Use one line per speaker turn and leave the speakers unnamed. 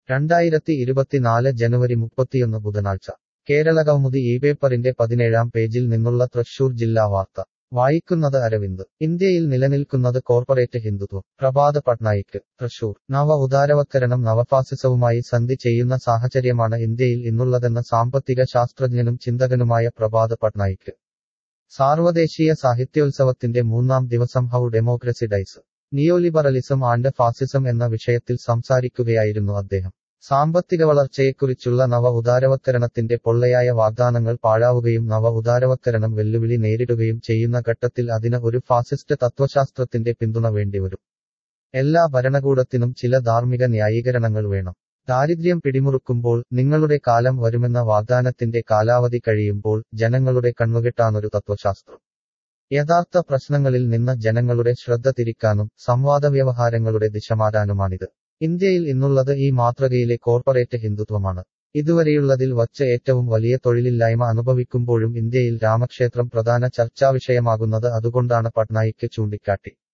രണ്ടായിരത്തി ഇരുപത്തിനാല് ജനുവരി മുപ്പത്തിയൊന്ന് ബുധനാഴ്ച കേരളകൗമുദി ഈ പേപ്പറിന്റെ പതിനേഴാം പേജിൽ നിന്നുള്ള തൃശൂർ ജില്ലാ വാർത്ത വായിക്കുന്നത് അരവിന്ദ് ഇന്ത്യയിൽ നിലനിൽക്കുന്നത് കോർപ്പറേറ്റ് ഹിന്ദുത്വം പ്രഭാത് പട്നായിക്ക് തൃശൂർ നവ ഉദാരവത്കരണം നവഫാസിസവുമായി സന്ധി ചെയ്യുന്ന സാഹചര്യമാണ് ഇന്ത്യയിൽ ഇന്നുള്ളതെന്ന് സാമ്പത്തിക ശാസ്ത്രജ്ഞനും ചിന്തകനുമായ പ്രഭാത് പട്നായിക്ക് സാർവദേശീയ സാഹിത്യോത്സവത്തിന്റെ മൂന്നാം ദിവസം how democracy dies neoliberalism and fascism എന്ന വിഷയത്തിൽ സംസാരിക്കുകയായിരുന്നു അദ്ദേഹം സാമ്പത്തിക വളർച്ചയെക്കുറിച്ചുള്ള നവ ഉദാരവത്കരണത്തിന്റെ പൊള്ളയായ വാഗ്ദാനങ്ങൾ പാഴാവുകയും നവ ഉദാരവത്കരണം വെല്ലുവിളി നേരിടുകയും ചെയ്യുന്ന ഘട്ടത്തിൽ അതിന് ഒരു ഫാസിസ്റ്റ് തത്വശാസ്ത്രത്തിന്റെ പിന്തുണ വേണ്ടിവരും എല്ലാ ഭരണകൂടത്തിനും ചില ധാർമ്മിക ന്യായീകരണങ്ങൾ വേണം ദാരിദ്ര്യം പിടിമുറുക്കുമ്പോൾ നിങ്ങളുടെ കാലം വരുമെന്ന വാഗ്ദാനത്തിന്റെ കാലാവധി കഴിയുമ്പോൾ ജനങ്ങളുടെ കണ്ണുകെട്ടാനൊരു തത്വശാസ്ത്രം യഥാർത്ഥ പ്രശ്നങ്ങളിൽ നിന്ന് ജനങ്ങളുടെ ശ്രദ്ധ തിരിക്കാനും സംവാദവ്യവഹാരങ്ങളുടെ ദിശ മാറ്റാനുമാണിത് ഇന്ത്യയിൽ ഇന്നുള്ളത് ഈ മാതൃകയിലെ കോർപ്പറേറ്റ് ഹിന്ദുത്വമാണ് ഇതുവരെയുള്ളതിൽ വച്ച് ഏറ്റവും വലിയ തൊഴിലില്ലായ്മ അനുഭവിക്കുമ്പോഴും ഇന്ത്യയിൽ രാമക്ഷേത്രം പ്രധാന ചർച്ചാവിഷയമാകുന്നത് അതുകൊണ്ടാണ് പട്നായിക്ക് ചൂണ്ടിക്കാട്ടി